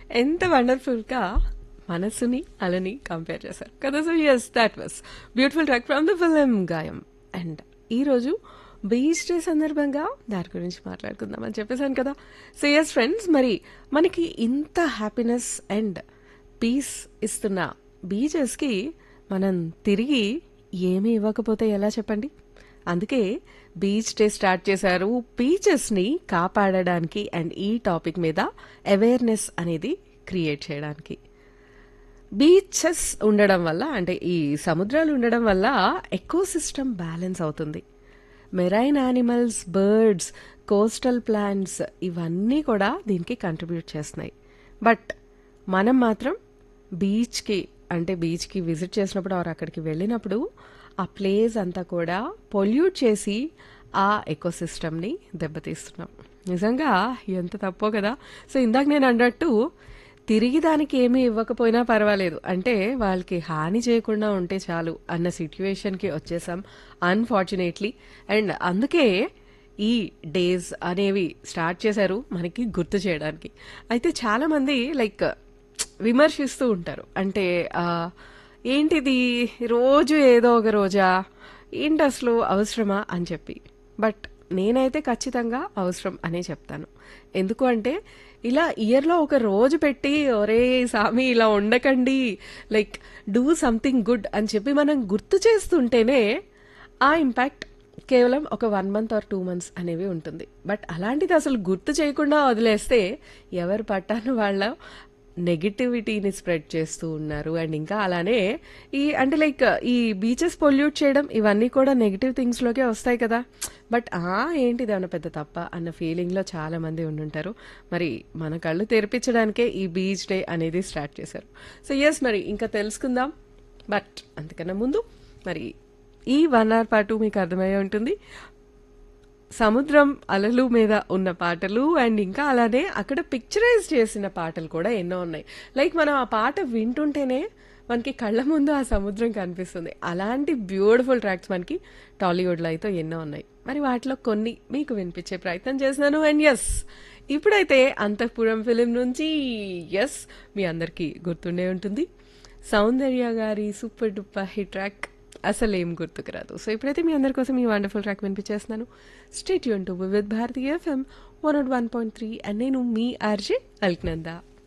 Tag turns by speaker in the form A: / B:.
A: ఎంత వండర్ఫుల్గా మనసుని అలని కంపేర్ చేశారు కదా so yes that was beautiful track from the film Gaayam and ఈరోజు బీచ్ డే సందర్భంగా దాని గురించి మాట్లాడుకుందాం అని చెప్పేశాను కదా సో ఎస్ ఫ్రెండ్స్ మరి మనకి ఇంత హ్యాపీనెస్ అండ్ పీస్ ఇస్తున్న బీచెస్కి మనం తిరిగి ఏమీ ఇవ్వకపోతే ఎలా చెప్పండి అందుకే బీచ్ డే స్టార్ట్ చేశారు బీచెస్ని కాపాడడానికి అండ్ ఈ టాపిక్ మీద అవేర్నెస్ అనేది క్రియేట్ చేయడానికి బీచెస్ ఉండడం వల్ల అంటే ఈ సముద్రాలు ఉండడం వల్ల ఎకో సిస్టమ్ బ్యాలెన్స్ అవుతుంది marine animals birds coastal plants ఇవన్నీ కూడా దీనికి కంట్రిబ్యూట్ చేస్తున్నాయి బట్ మనం మాత్రం బీచ్కి అంటే బీచ్కి విజిట్ చేసినప్పుడు ఆర్ అక్కడికి వెళ్ళినప్పుడు ఆ ప్లేస్ అంతా కూడా పొల్యూట్ చేసి ఆ ఎకో సిస్టమ్ని దెబ్బతీస్తున్నాం నిజంగా ఎంత తప్పో కదా సో ఇందాక నేను అన్నట్టు తిరిగి దానికి ఏమీ ఇవ్వకపోయినా పర్వాలేదు అంటే వాళ్ళకి హాని చేయకుండా ఉంటే చాలు అన్న సిట్యువేషన్కి వచ్చేసాం అన్ఫార్చునేట్లీ అండ్ అందుకే ఈ డేస్ అనేవి స్టార్ట్ చేశారు మనకి గుర్తు చేయడానికి అయితే చాలామంది లైక్ విమర్శిస్తూ ఉంటారు అంటే ఆ, ఏంటిది రోజు ఏదో ఒక రోజా ఏంటి అసలు అవసరమా అని చెప్పి బట్ నేనైతే ఖచ్చితంగా అవసరం అనే చెప్తాను ఎందుకు అంటే ఇలా ఇయర్లో ఒక రోజు పెట్టి ఒరే సామి ఇలా ఉండకండి లైక్ డూ సంథింగ్ గుడ్ అని చెప్పి మనం గుర్తు చేస్తుంటేనే ఆ ఇంపాక్ట్ కేవలం ఒక one month or two months అనేవి ఉంటుంది బట్ అలాంటిది అసలు గుర్తు చేయకుండా వదిలేస్తే ఎవరు పట్టాను వాళ్ళ నెగిటివిటీని స్ప్రెడ్ చేస్తూ ఉన్నారు అండ్ ఇంకా అలానే ఈ అంటే లైక్ ఈ బీచెస్ పొల్యూట్ చేయడం ఇవన్నీ కూడా నెగిటివ్ థింగ్స్లోకే వస్తాయి కదా బట్ ఆ ఏంటిది అన్న పెద్ద తప్ప అన్న ఫీలింగ్లో చాలా మంది ఉండుంటారు మరి మన కళ్ళు తెరిపించడానికే ఈ బీచ్ డే అనేది స్టార్ట్ చేశారు సో ఎస్ మరి ఇంకా తెలుసుకుందాం బట్ అంతకన్నా ముందు మరి ఈ వన్ అవర్ పాటు మీకు అర్థమయ్యే ఉంటుంది సముద్రం అలలు మీద ఉన్న పాటలు అండ్ ఇంకా అలానే అక్కడ పిక్చరైజ్ చేసిన పాటలు కూడా ఎన్నో ఉన్నాయి లైక్ మనం ఆ పాట వింటుంటేనే మనకి కళ్ళ ముందు ఆ సముద్రం కనిపిస్తుంది అలాంటి బ్యూటిఫుల్ ట్రాక్స్ మనకి టాలీవుడ్లో అయితే ఎన్నో ఉన్నాయి మరి వాటిలో కొన్ని మీకు వినిపించే ప్రయత్నం చేసినాను అండ్ ఎస్ ఇప్పుడైతే అంతఃపురం ఫిలిం నుంచి ఎస్ మీ అందరికీ గుర్తుండే ఉంటుంది సౌందర్య గారి సూపర్ డూపర్ హిట్ ట్రాక్ అసలు ఏం గుర్తుకు రాదు సో ఇప్పుడైతే మీ అందరి కోసం ఈ వండర్ఫుల్ ట్రాక్ వినిపించేస్తున్నాను స్టేట్ యూన్ టు విత్ భారతీయ FM one nought one point three and నేను మీ ఆర్జే అల్క్నందా